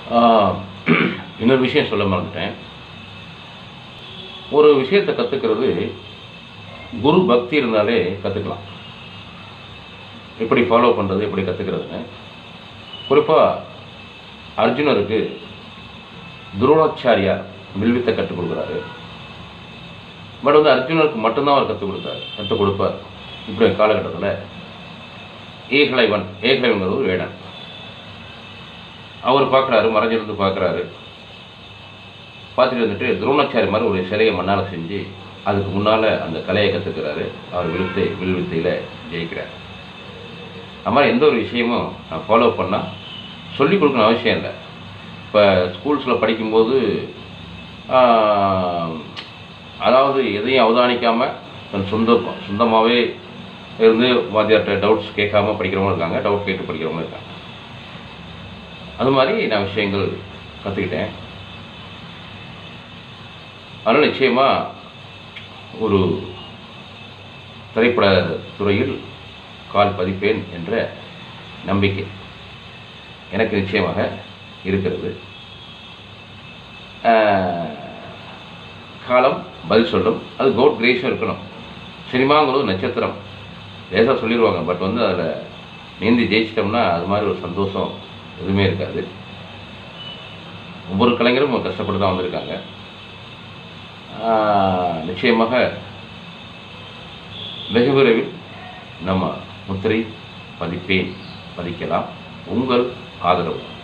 ஆஹ், இன்னொரு விஷயம் சொல்ல மறந்துட்டேன் ஒரு விஷயத்தை கற்றுக்கிறது குரு பக்தி இருந்தாலே கற்றுக்கலாம் எப்படி ஃபாலோ பண்ணுறது எப்படி கற்றுக்கிறதுன்னு குறிப்பாக அர்ஜுனருக்கு துரோணாச்சாரியார் வில்வித்தை கற்றுக் கொடுக்குறாரு பட் வந்து அர்ஜுனருக்கு மட்டும்தான் அவர் கற்றுக் கொடுத்தாரு கற்றுக் கொடுப்பார் இப்படி காலகட்டத்தில் ஏகலைவன் ஏகலைவன்கிறது ஒரு வேடன் அவர் பார்க்குறாரு மறைஞ்சிருந்து பார்க்குறாரு பார்த்துட்டு வந்துட்டு துரோணாச்சாரி மாதிரி ஒரு சிலையை மண்ணால் செஞ்சு அதுக்கு முன்னால் அந்த கலையை கற்றுக்கிறாரு அவர் விழுத்தை வில் வித்தையில் ஜெயிக்கிறார் அது மாதிரி எந்த ஒரு விஷயமும் நான் ஃபாலோ பண்ணால் சொல்லிக் கொடுக்கணும் அவசியம் இல்லை இப்போ ஸ்கூல்ஸில் படிக்கும்போது ஆஹ், அதாவது எதையும் அவதானிக்காமல் தன் சொந்த சொந்தமாகவே இருந்து வாத்தியார்கிட்ட டவுட்ஸ் கேட்காம படிக்கிறவங்க இருக்காங்க டவுட் கேட்டு படிக்கிறவங்க இருக்காங்க அது மாதிரி நான் விஷயங்கள் கற்றுக்கிட்டேன் அதனால் நிச்சயமாக ஒரு திரைப்பட துறையில் கால் பதிப்பேன் என்ற நம்பிக்கை எனக்கு நிச்சயமாக இருக்கிறது ஆஹ், காலம் பதில் சொல்லும் அது கோட் கிரேஸும் இருக்கணும் சினிமாங்கிறது நட்சத்திரம் லேசாக சொல்லிடுவாங்க பட் வந்து அதில் நீந்தி ஜெயிச்சிட்டோம்னா அது மாதிரி ஒரு சந்தோஷம் எதுவுமே இருக்காது ஒவ்வொரு கலைஞரும் கஷ்டப்பட்டு தான் வந்திருக்காங்க ஆஹ், நிச்சயமாக வெகு விரைவில் நம்ம முத்திரை பதிப்பேன் பதிக்கலாம் உங்கள் ஆதரவு